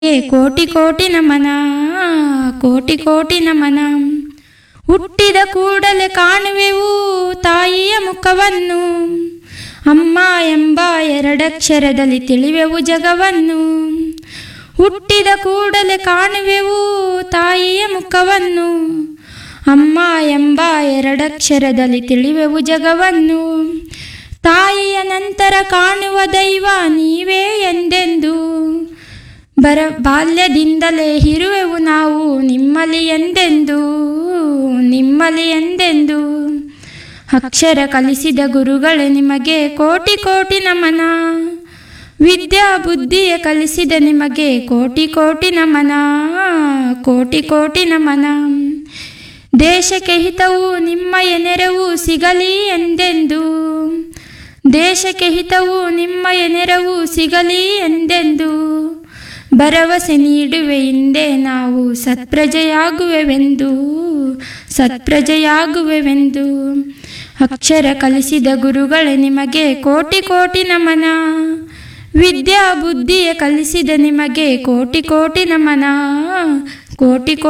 ಏ ಕೋಟಿ ಕೋಟಿ ನಮನ ಕೋಟಿ ಕೋಟಿ ನಮನ ಹುಟ್ಟಿದ ಕೂಡಲೇ ಕಾಣುವೆವು ತಾಯಿಯ ಮುಖವನ್ನು ಅಮ್ಮ ಎಂಬ ಎರಡಕ್ಷರದಲ್ಲಿ ತಿಳಿವೆವು ಜಗವನ್ನು ಹುಟ್ಟಿದ ಕೂಡಲೇ ಕಾಣುವೆವು ತಾಯಿಯ ಮುಖವನ್ನು ಅಮ್ಮ ಎಂಬ ಎರಡಕ್ಷರದಲ್ಲಿ ತಿಳಿವೆವು ಜಗವನ್ನು ತಾಯಿಯ ನಂತರ ಕಾಣುವ ದೈವ ನೀವೇ ಎಂದೆಂದು ಬರ ಬಾಲ್ಯದಿಂದಲೇ ಇರುವೆವು ನಾವು ನಿಮ್ಮಲ್ಲಿ ಎಂದೆಂದು ನಿಮ್ಮಲ್ಲಿ ಎಂದೆಂದು ಅಕ್ಷರ ಕಲಿಸಿದ ಗುರುಗಳೇ ನಿಮಗೆ ಕೋಟಿ ಕೋಟಿ ನಮನ ವಿದ್ಯಾ ಬುದ್ಧಿಯ ಕಲಿಸಿದ ನಿಮಗೆ ಕೋಟಿ ಕೋಟಿ ನಮನ ಕೋಟಿ ಕೋಟಿ ನಮನ ದೇಶಕ್ಕೆ ಹಿತವು ನಿಮ್ಮಯ ನೆರವು ಸಿಗಲಿ ಎಂದೆಂದು ದೇಶಕ್ಕೆ ಹಿತವು ನಿಮ್ಮಯ ನೆರವು ಸಿಗಲಿ ಎಂದೆಂದು ಭರವಸೆ ನೀಡುವೆ ಹಿಂದೆ ನಾವು ಸತ್ಪ್ರಜೆಯಾಗುವೆವೆಂದು ಸತ್ಪ್ರಜೆಯಾಗುವೆವೆಂದು ಅಕ್ಷರ ಕಲಿಸಿದ ಗುರುಗಳೇ ನಿಮಗೆ ಕೋಟಿ ಕೋಟಿ ನಮನ ವಿದ್ಯಾ ಬುದ್ಧಿಯ ಕಲಿಸಿದ ನಿಮಗೆ ಕೋಟಿ ಕೋಟಿ ನಮನ ಕೋಟಿ ಕೋಟಿ